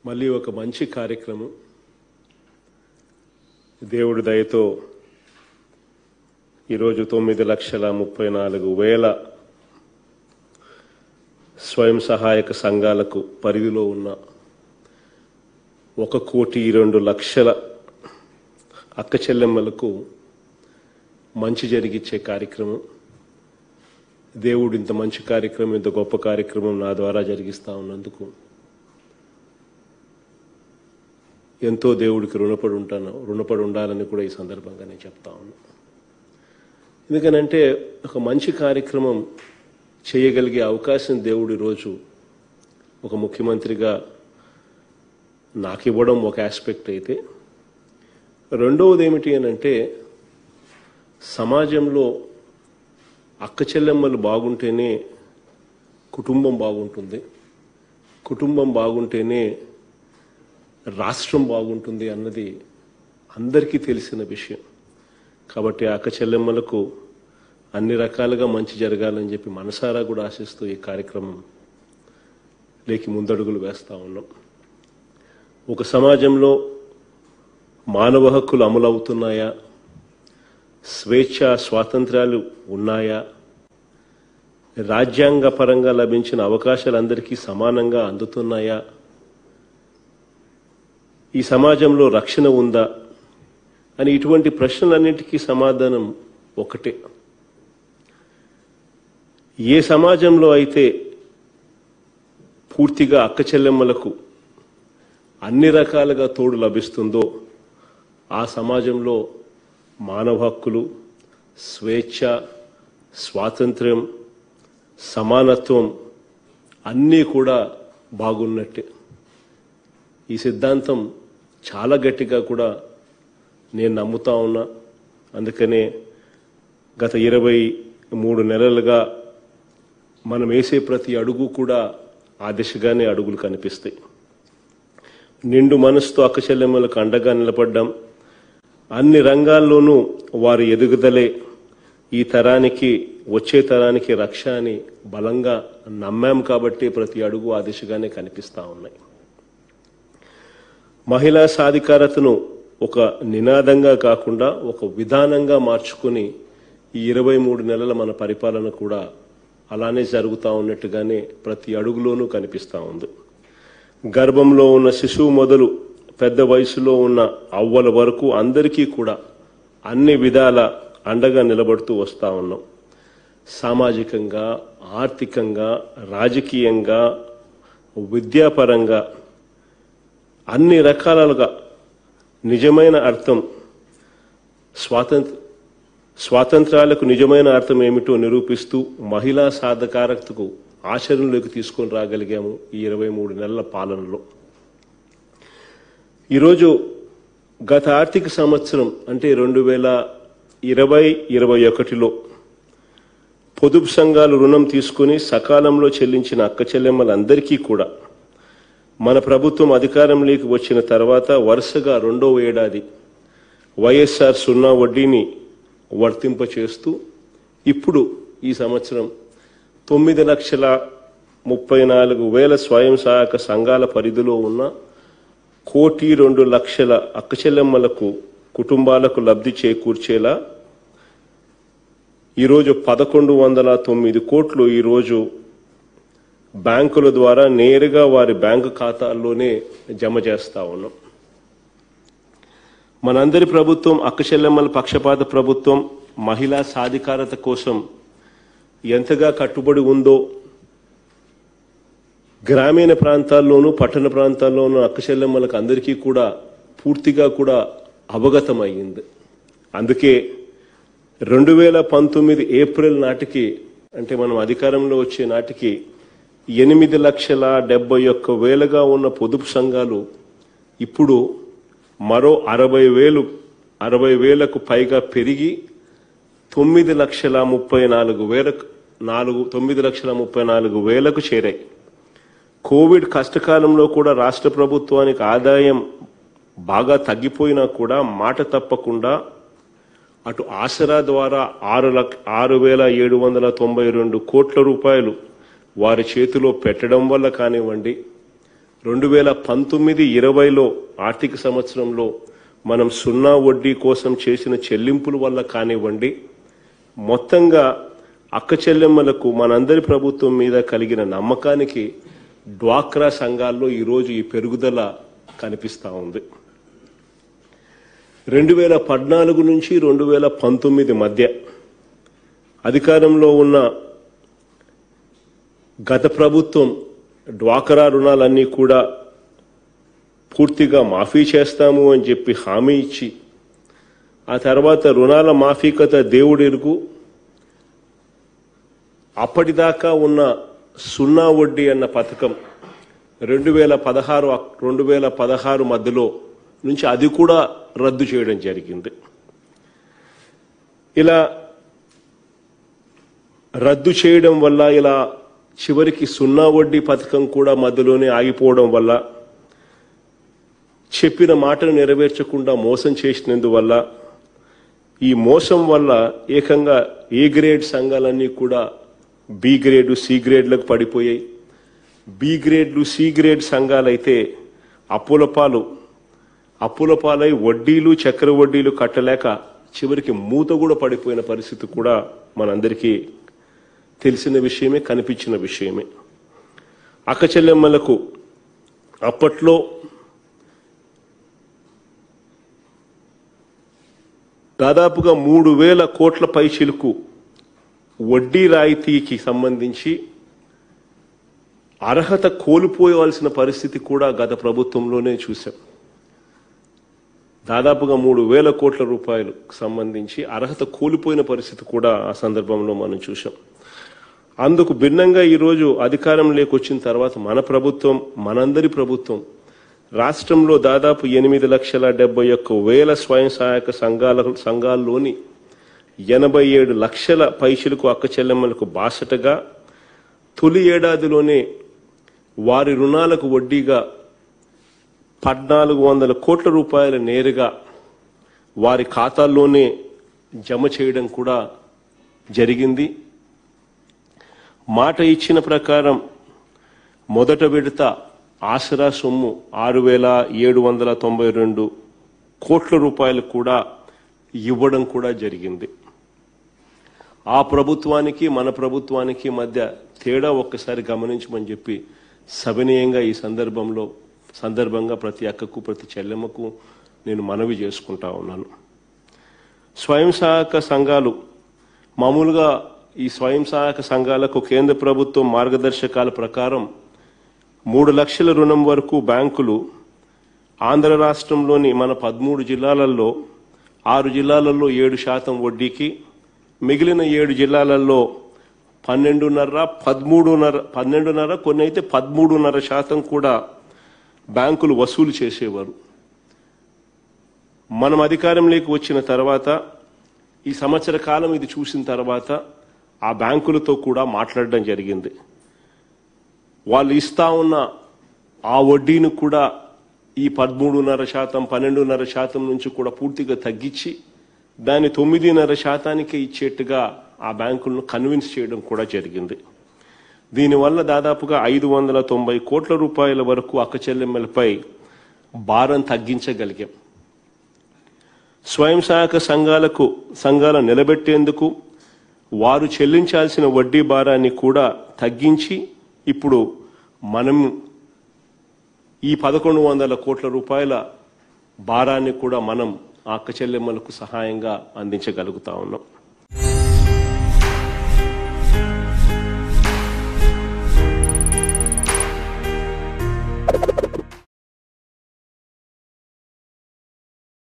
మళ్ళీ ఒక మంచి కార్యక్రమం దేవుడి దయతో ఈరోజు తొమ్మిది లక్షల ముప్పై నాలుగు వేల స్వయం సహాయక సంఘాలకు పరిధిలో ఉన్న ఒక కోటి రెండు లక్షల అక్క చెల్లెమ్మలకు మంచి జరిగిచ్చే కార్యక్రమం దేవుడు ఇంత మంచి కార్యక్రమం ఇంత గొప్ప కార్యక్రమం నా ద్వారా జరిగిస్తా ఉన్నందుకు ఎంతో దేవుడికి రుణపడి ఉంటాను రుణపడి ఉండాలని కూడా ఈ సందర్భంగా నేను చెప్తా ఉన్నాను ఎందుకనంటే ఒక మంచి కార్యక్రమం చేయగలిగే అవకాశం దేవుడు ఈరోజు ఒక ముఖ్యమంత్రిగా నాకు ఇవ్వడం ఒక ఆస్పెక్ట్ అయితే రెండవది ఏమిటి అని అంటే సమాజంలో అక్క చెల్లెమ్మలు బాగుంటేనే కుటుంబం బాగుంటుంది కుటుంబం బాగుంటేనే రాష్ట్రం బాగుంటుంది అన్నది అందరికీ తెలిసిన విషయం కాబట్టి అక్క చెల్లెమ్మలకు అన్ని రకాలుగా మంచి జరగాలని చెప్పి మనసారా కూడా ఆశిస్తూ ఈ కార్యక్రమం లేకి ముందడుగులు వేస్తా ఉన్నాం ఒక సమాజంలో మానవ హక్కులు అమలవుతున్నాయా స్వేచ్ఛ స్వాతంత్రాలు ఉన్నాయా రాజ్యాంగ పరంగా లభించిన అవకాశాలు అందరికీ సమానంగా అందుతున్నాయా ఈ సమాజంలో రక్షణ ఉందా అని ఇటువంటి ప్రశ్నలన్నింటికీ సమాధానం ఒకటే ఏ సమాజంలో అయితే పూర్తిగా అక్క చెల్లెమ్మలకు అన్ని రకాలుగా తోడు లభిస్తుందో ఆ సమాజంలో మానవ హక్కులు స్వేచ్ఛ స్వాతంత్ర్యం సమానత్వం అన్నీ కూడా బాగున్నట్టే ఈ సిద్ధాంతం చాలా గట్టిగా కూడా నేను నమ్ముతా ఉన్నా అందుకనే గత ఇరవై మూడు నెలలుగా మనం వేసే ప్రతి అడుగు కూడా ఆ దిశగానే అడుగులు కనిపిస్తాయి నిండు మనసుతో అక్క చెల్లెమ్మలకు అండగా నిలబడ్డాం అన్ని రంగాల్లోనూ వారి ఎదుగుదలే ఈ తరానికి వచ్చే తరానికి రక్ష అని బలంగా నమ్మాం కాబట్టి ప్రతి అడుగు ఆ దిశగానే కనిపిస్తా ఉన్నాయి మహిళా సాధికారతను ఒక నినాదంగా కాకుండా ఒక విధానంగా మార్చుకుని ఈ ఇరవై మూడు నెలల మన పరిపాలన కూడా అలానే జరుగుతూ ఉన్నట్టుగానే ప్రతి అడుగులోనూ కనిపిస్తూ ఉంది గర్భంలో ఉన్న శిశువు మొదలు పెద్ద వయసులో ఉన్న అవ్వల వరకు అందరికీ కూడా అన్ని విధాల అండగా నిలబడుతూ వస్తూ ఉన్నాం సామాజికంగా ఆర్థికంగా రాజకీయంగా విద్యాపరంగా అన్ని రకాలుగా నిజమైన అర్థం స్వాతంత్ర స్వాతంత్రాలకు నిజమైన అర్థం ఏమిటో నిరూపిస్తూ మహిళా సాధకారతకు ఆచరణలోకి తీసుకొని రాగలిగాము ఈ ఇరవై మూడు నెలల పాలనలో ఈరోజు గత ఆర్థిక సంవత్సరం అంటే రెండు వేల ఇరవై ఇరవై ఒకటిలో పొదుపు సంఘాలు రుణం తీసుకుని సకాలంలో చెల్లించిన అక్క చెల్లెమ్మలందరికీ కూడా మన ప్రభుత్వం అధికారంలోకి వచ్చిన తర్వాత వరుసగా రెండవ ఏడాది వైఎస్ఆర్ సున్నా వడ్డీని వర్తింపచేస్తూ ఇప్పుడు ఈ సంవత్సరం తొమ్మిది లక్షల ముప్పై నాలుగు వేల స్వయం సహాయక సంఘాల పరిధిలో ఉన్న కోటి రెండు లక్షల అక్కచెల్లెమ్మలకు కుటుంబాలకు లబ్ధి చేకూర్చేలా ఈరోజు పదకొండు వందల తొమ్మిది కోట్లు ఈరోజు బ్యాంకుల ద్వారా నేరుగా వారి బ్యాంకు ఖాతాల్లోనే జమ చేస్తా ఉన్నాం మనందరి ప్రభుత్వం అక్కచెల్లెమ్మల పక్షపాత ప్రభుత్వం మహిళా సాధికారత కోసం ఎంతగా కట్టుబడి ఉందో గ్రామీణ ప్రాంతాల్లోనూ పట్టణ ప్రాంతాల్లోనూ అక్కచెల్లెమ్మలకు అందరికీ కూడా పూర్తిగా కూడా అవగతమయ్యింది అందుకే రెండు వేల పంతొమ్మిది ఏప్రిల్ నాటికి అంటే మనం అధికారంలో వచ్చే నాటికి ఎనిమిది లక్షల డెబ్బై ఒక్క వేలుగా ఉన్న పొదుపు సంఘాలు ఇప్పుడు మరో అరవై వేలు అరవై వేలకు పైగా పెరిగి తొమ్మిది లక్షల ముప్పై నాలుగు వేలకు నాలుగు తొమ్మిది లక్షల ముప్పై నాలుగు వేలకు చేరాయి కోవిడ్ కష్టకాలంలో కూడా రాష్ట్ర ప్రభుత్వానికి ఆదాయం బాగా తగ్గిపోయినా కూడా మాట తప్పకుండా అటు ఆసరా ద్వారా ఆరు లక్ష ఆరు వేల ఏడు వందల తొంభై రెండు కోట్ల రూపాయలు వారి చేతిలో పెట్టడం వల్ల కానివ్వండి రెండు వేల పంతొమ్మిది ఇరవైలో ఆర్థిక సంవత్సరంలో మనం సున్నా వడ్డీ కోసం చేసిన చెల్లింపుల వల్ల కానివ్వండి మొత్తంగా అక్క చెల్లెమ్మలకు మనందరి ప్రభుత్వం మీద కలిగిన నమ్మకానికి డ్వాక్రా సంఘాల్లో ఈరోజు ఈ పెరుగుదల కనిపిస్తూ ఉంది రెండు వేల పద్నాలుగు నుంచి రెండు వేల పంతొమ్మిది మధ్య అధికారంలో ఉన్న గత ప్రభుత్వం డ్వాకరా రుణాలన్నీ కూడా పూర్తిగా మాఫీ చేస్తాము అని చెప్పి హామీ ఇచ్చి ఆ తర్వాత రుణాల మాఫీ కథ దేవుడెరుగు అప్పటిదాకా ఉన్న సున్నా వడ్డీ అన్న పథకం రెండు వేల పదహారు రెండు వేల పదహారు మధ్యలో నుంచి అది కూడా రద్దు చేయడం జరిగింది ఇలా రద్దు చేయడం వల్ల ఇలా చివరికి సున్నా వడ్డీ పథకం కూడా మధ్యలోనే ఆగిపోవడం వల్ల చెప్పిన మాటను నెరవేర్చకుండా మోసం చేసినందువల్ల ఈ మోసం వల్ల ఏకంగా ఏ గ్రేడ్ సంఘాలన్నీ కూడా బి గ్రేడు సి గ్రేడ్లకు పడిపోయాయి బి గ్రేడ్లు సి గ్రేడ్ సంఘాలైతే అప్పుల పాలు అప్పుల పాలై వడ్డీలు చక్ర వడ్డీలు కట్టలేక చివరికి మూత కూడా పడిపోయిన పరిస్థితి కూడా మనందరికీ తెలిసిన విషయమే కనిపించిన విషయమే అక్క చెల్లెమ్మలకు అప్పట్లో దాదాపుగా మూడు వేల కోట్ల పైచిలకు వడ్డీ రాయితీకి సంబంధించి అర్హత కోల్పోవాల్సిన పరిస్థితి కూడా గత ప్రభుత్వంలోనే చూశాం దాదాపుగా మూడు వేల కోట్ల రూపాయలకు సంబంధించి అర్హత కోల్పోయిన పరిస్థితి కూడా ఆ సందర్భంలో మనం చూసాం అందుకు భిన్నంగా ఈరోజు అధికారం లేకొచ్చిన తర్వాత మన ప్రభుత్వం మనందరి ప్రభుత్వం రాష్ట్రంలో దాదాపు ఎనిమిది లక్షల డెబ్బై ఒక్క వేల స్వయం సహాయక సంఘాల సంఘాల్లోని ఎనభై ఏడు లక్షల పైసలకు అక్క చెల్లెమ్మలకు బాసటగా తొలి ఏడాదిలోనే వారి రుణాలకు వడ్డీగా పద్నాలుగు వందల కోట్ల రూపాయల నేరుగా వారి ఖాతాల్లోనే జమ చేయడం కూడా జరిగింది మాట ఇచ్చిన ప్రకారం మొదట విడత ఆసరా సొమ్ము ఆరు వేల ఏడు వందల తొంభై రెండు కోట్ల రూపాయలు కూడా ఇవ్వడం కూడా జరిగింది ఆ ప్రభుత్వానికి మన ప్రభుత్వానికి మధ్య తేడా ఒక్కసారి గమనించమని చెప్పి సవినయంగా ఈ సందర్భంలో సందర్భంగా ప్రతి అక్కకు ప్రతి చెల్లెమ్మకు నేను మనవి చేసుకుంటా ఉన్నాను స్వయం సహాయక సంఘాలు మామూలుగా ఈ స్వయం సహాయక సంఘాలకు కేంద్ర ప్రభుత్వం మార్గదర్శకాల ప్రకారం మూడు లక్షల రుణం వరకు బ్యాంకులు ఆంధ్ర రాష్ట్రంలోని మన పదమూడు జిల్లాలలో ఆరు జిల్లాలలో ఏడు శాతం వడ్డీకి మిగిలిన ఏడు జిల్లాలలో పన్నెండున్నర పదమూడున్నర పన్నెండున్నర కొన్ని అయితే పదమూడున్నర శాతం కూడా బ్యాంకులు వసూలు చేసేవారు మనం అధికారంలోకి వచ్చిన తర్వాత ఈ సంవత్సర కాలం ఇది చూసిన తర్వాత ఆ బ్యాంకులతో కూడా మాట్లాడడం జరిగింది వాళ్ళు ఇస్తా ఉన్న ఆ వడ్డీని కూడా ఈ పదమూడున్నర శాతం పన్నెండున్నర శాతం నుంచి కూడా పూర్తిగా తగ్గించి దాన్ని తొమ్మిదిన్నర శాతానికి ఇచ్చేట్టుగా ఆ బ్యాంకులను కన్విన్స్ చేయడం కూడా జరిగింది దీనివల్ల దాదాపుగా ఐదు వందల తొంభై కోట్ల రూపాయల వరకు అక్క చెల్లెమ్మలపై భారం తగ్గించగలిగాం స్వయం సహాయక సంఘాలకు సంఘాలను నిలబెట్టేందుకు వారు చెల్లించాల్సిన వడ్డీ భారాన్ని కూడా తగ్గించి ఇప్పుడు మనం ఈ పదకొండు వందల కోట్ల రూపాయల భారాన్ని కూడా మనం ఆ అక్క చెల్లెమ్మలకు సహాయంగా అందించగలుగుతా ఉన్నాం